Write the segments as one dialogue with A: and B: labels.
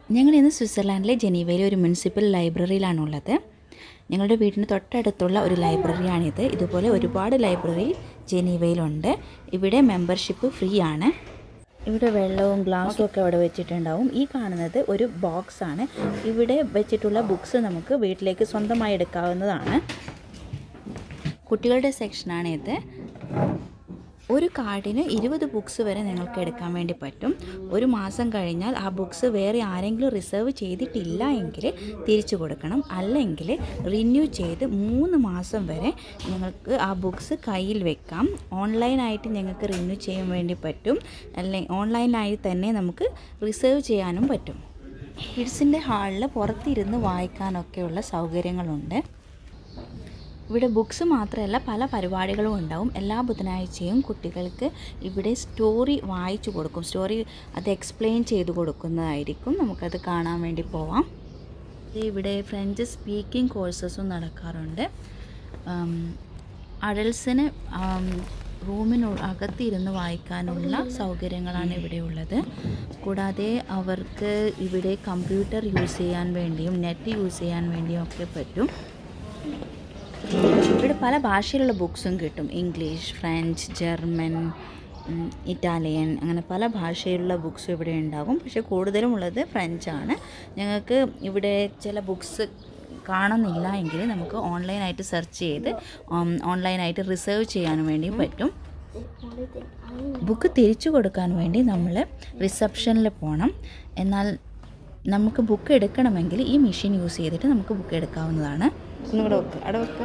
A: ഞങ്ങൾ ഇന്ന് സ്വിറ്റ്സർലാൻഡിലെ ജനീവയിലെ ഒരു മുനിസിപ്പൽ ലൈബ്രറിയിലാണുള്ളത് ഞങ്ങളുടെ വീടിന് തൊട്ടടുത്തുള്ള ഒരു ലൈബ്രറിയാണിത് ഇതുപോലെ ഒരുപാട് ലൈബ്രറി ജനീവയിലുണ്ട് ഇവിടെ മെമ്പർഷിപ്പ് ഫ്രീ ആണ് ഇവിടെ വെള്ളവും ഗ്ലാസും ഒക്കെ അവിടെ വെച്ചിട്ടുണ്ടാവും ഈ കാണുന്നത് ഒരു ബോക്സ് ആണ് ഇവിടെ വെച്ചിട്ടുള്ള ബുക്സ് നമുക്ക് വീട്ടിലേക്ക് സ്വന്തമായി എടുക്കാവുന്നതാണ് കുട്ടികളുടെ സെക്ഷനാണ് ഇത് ഒരു കാർഡിന് ഇരുപത് ബുക്സ് വരെ നിങ്ങൾക്ക് എടുക്കാൻ വേണ്ടി പറ്റും ഒരു മാസം കഴിഞ്ഞാൽ ആ ബുക്സ് വേറെ ആരെങ്കിലും റിസർവ് ചെയ്തിട്ടില്ല എങ്കിൽ തിരിച്ചു കൊടുക്കണം അല്ലെങ്കിൽ റിന്യൂ ചെയ്ത് മൂന്ന് മാസം വരെ നിങ്ങൾക്ക് ആ ബുക്സ് കയ്യിൽ വെക്കാം ഓൺലൈനായിട്ട് ഞങ്ങൾക്ക് റിന്യൂ ചെയ്യാൻ വേണ്ടി പറ്റും അല്ലെങ്കിൽ ഓൺലൈനായി തന്നെ നമുക്ക് റിസർവ് ചെയ്യാനും പറ്റും കിഡ്സിൻ്റെ ഹാളിൽ പുറത്തിരുന്ന് വായിക്കാനൊക്കെയുള്ള സൗകര്യങ്ങളുണ്ട് ഇവിടെ ബുക്സ് മാത്രമല്ല പല പരിപാടികളും ഉണ്ടാവും എല്ലാ ബുധനാഴ്ചയും കുട്ടികൾക്ക് ഇവിടെ സ്റ്റോറി വായിച്ചു കൊടുക്കും സ്റ്റോറി അത് എക്സ്പ്ലെയിൻ ചെയ്ത് കൊടുക്കുന്നതായിരിക്കും നമുക്കത് കാണാൻ വേണ്ടി പോവാം ഇവിടെ ഫ്രഞ്ച് സ്പീക്കിംഗ് കോഴ്സസും നടക്കാറുണ്ട് അഡൽസിന് റൂമിനു അകത്തിരുന്ന് വായിക്കാനുള്ള സൗകര്യങ്ങളാണ് ഇവിടെ ഉള്ളത് കൂടാതെ അവർക്ക് ഇവിടെ കമ്പ്യൂട്ടർ യൂസ് ചെയ്യാൻ വേണ്ടിയും നെറ്റ് യൂസ് ചെയ്യാൻ വേണ്ടിയും ഒക്കെ പറ്റും ഇവിടെ പല ഭാഷയിലുള്ള ബുക്സും കിട്ടും ഇംഗ്ലീഷ് ഫ്രഞ്ച് ജർമ്മൻ ഉം, ഇറ്റാലിയൻ അങ്ങനെ പല ഭാഷയിലുള്ള ബുക്സും ഇവിടെ ഉണ്ടാകും പക്ഷേ കൂടുതലും ഉള്ളത് ഫ്രഞ്ചാണ് ഞങ്ങൾക്ക് ഇവിടെ ചില ബുക്സ് കാണുന്നില്ല എങ്കിൽ നമുക്ക് ഓൺലൈനായിട്ട് സെർച്ച് ചെയ്ത് ഉം, ഓൺലൈനായിട്ട് റിസർവ് ചെയ്യാനും വേണ്ടി പറ്റും ബുക്ക് തിരിച്ചു കൊടുക്കാൻ വേണ്ടി നമ്മൾ റിസപ്ഷനിൽ പോകണം എന്നാൽ നമുക്ക് ബുക്ക് എടുക്കണമെങ്കിൽ ഈ മെഷീൻ യൂസ് ചെയ്തിട്ട് നമുക്ക് ബുക്ക് എടുക്കാവുന്നതാണ് ഒന്നും കൂടെ വെക്ക് അവിടെ വെക്ക്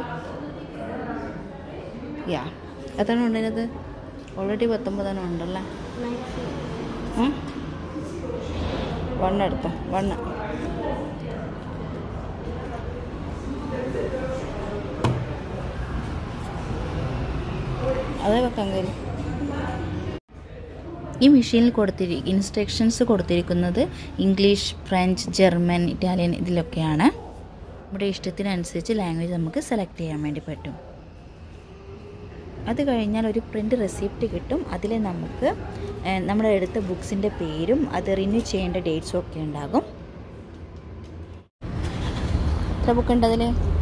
A: യാ എത്ര ഉണ്ടത് ഓൾറെഡി പത്തൊമ്പതെണ്ണം ഉണ്ടല്ലേ വണ്ണ എടുത്തോ വണ്ണ അതേ വെക്കാൻ കയറി ഈ മെഷീനിൽ കൊടുത്തിരി ഇൻസ്ട്രക്ഷൻസ് കൊടുത്തിരിക്കുന്നത് ഇംഗ്ലീഷ് ഫ്രഞ്ച് ജർമ്മൻ ഇറ്റാലിയൻ ഇതിലൊക്കെയാണ് നമ്മുടെ ഇഷ്ടത്തിനനുസരിച്ച് ലാംഗ്വേജ് നമുക്ക് സെലക്ട് ചെയ്യാൻ വേണ്ടി പറ്റും അത് കഴിഞ്ഞാൽ ഒരു പ്രിൻ്റ് റെസിപ്റ്റ് കിട്ടും അതിൽ നമുക്ക് ഏഹ്, നമ്മുടെ എടുത്ത ബുക്സിൻ്റെ പേരും അത് റിന്യൂ ചെയ്യേണ്ട ഡേറ്റ്സും ഒക്കെ ഉണ്ടാകും എത്ര ബുക്ക് ഉണ്ട് അതിൽ